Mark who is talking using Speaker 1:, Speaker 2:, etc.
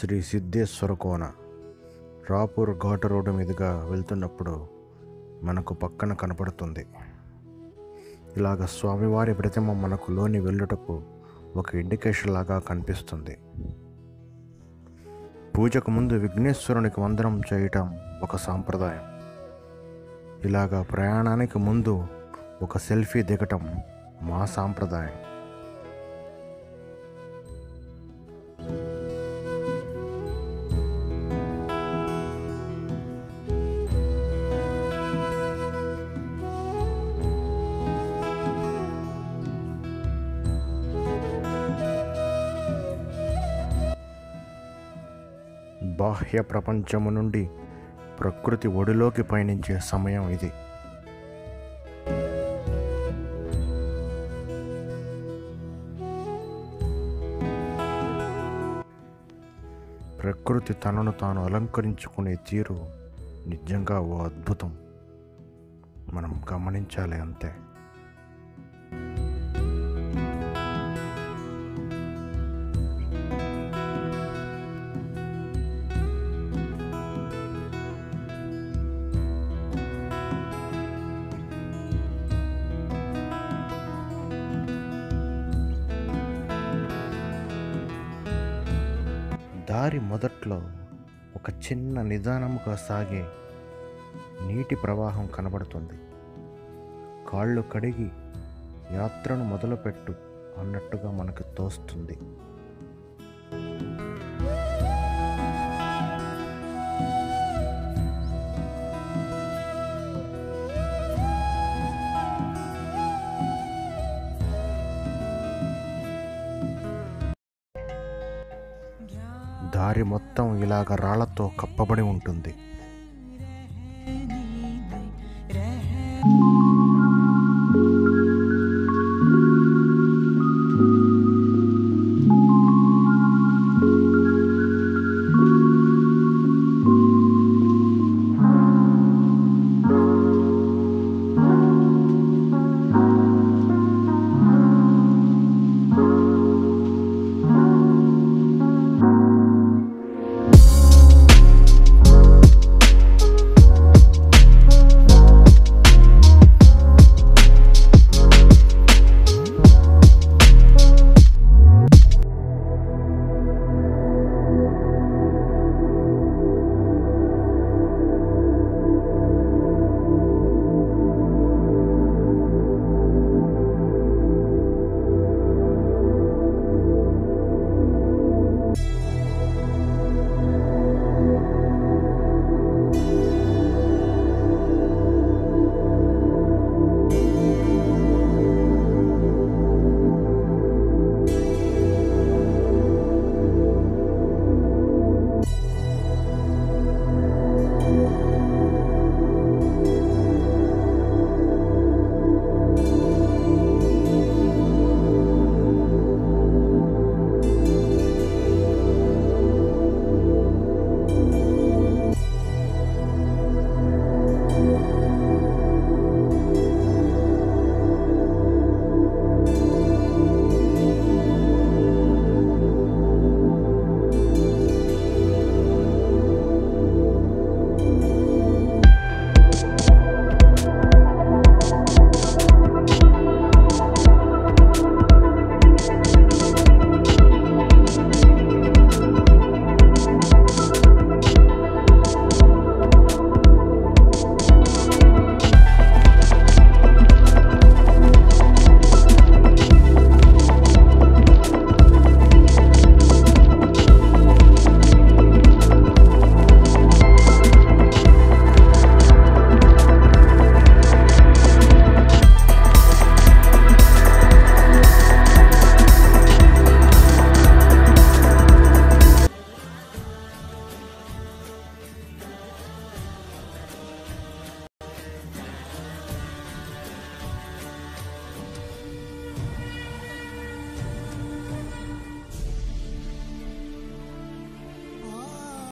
Speaker 1: శ్రీ సిద్ధేశ్వర కోన రాపూర్ ఘాటు రోడ్డు మీదుగా వెళ్తున్నప్పుడు మనకు పక్కన కనపడుతుంది ఇలాగ స్వామివారి ప్రతిమ మనకు లోని వెళ్ళుటకు ఒక ఇండికేషన్ లాగా కనిపిస్తుంది పూజకు ముందు విఘ్నేశ్వరునికి వందనం చేయటం ఒక సాంప్రదాయం ఇలాగా ప్రయాణానికి ముందు ఒక సెల్ఫీ దిగటం మా సాంప్రదాయం బాహ్య ప్రపంచము నుండి ప్రకృతి ఒడిలోకి పయనించే సమయం ఇది ప్రకృతి తనను తాను అలంకరించుకునే తీరు నిజంగా ఓ అద్భుతం మనం గమనించాలి అంతే దారి మొదట్లో ఒక చిన్న నిదానముగా సాగే నీటి ప్రవాహం కనబడుతుంది కాళ్ళు కడిగి యాత్రను మొదలుపెట్టు అన్నట్టుగా మనకు తోస్తుంది దారి మొత్తం ఇలాగ రాళ్లతో కప్పబడి ఉంటుంది
Speaker 2: रहनी नहीं रह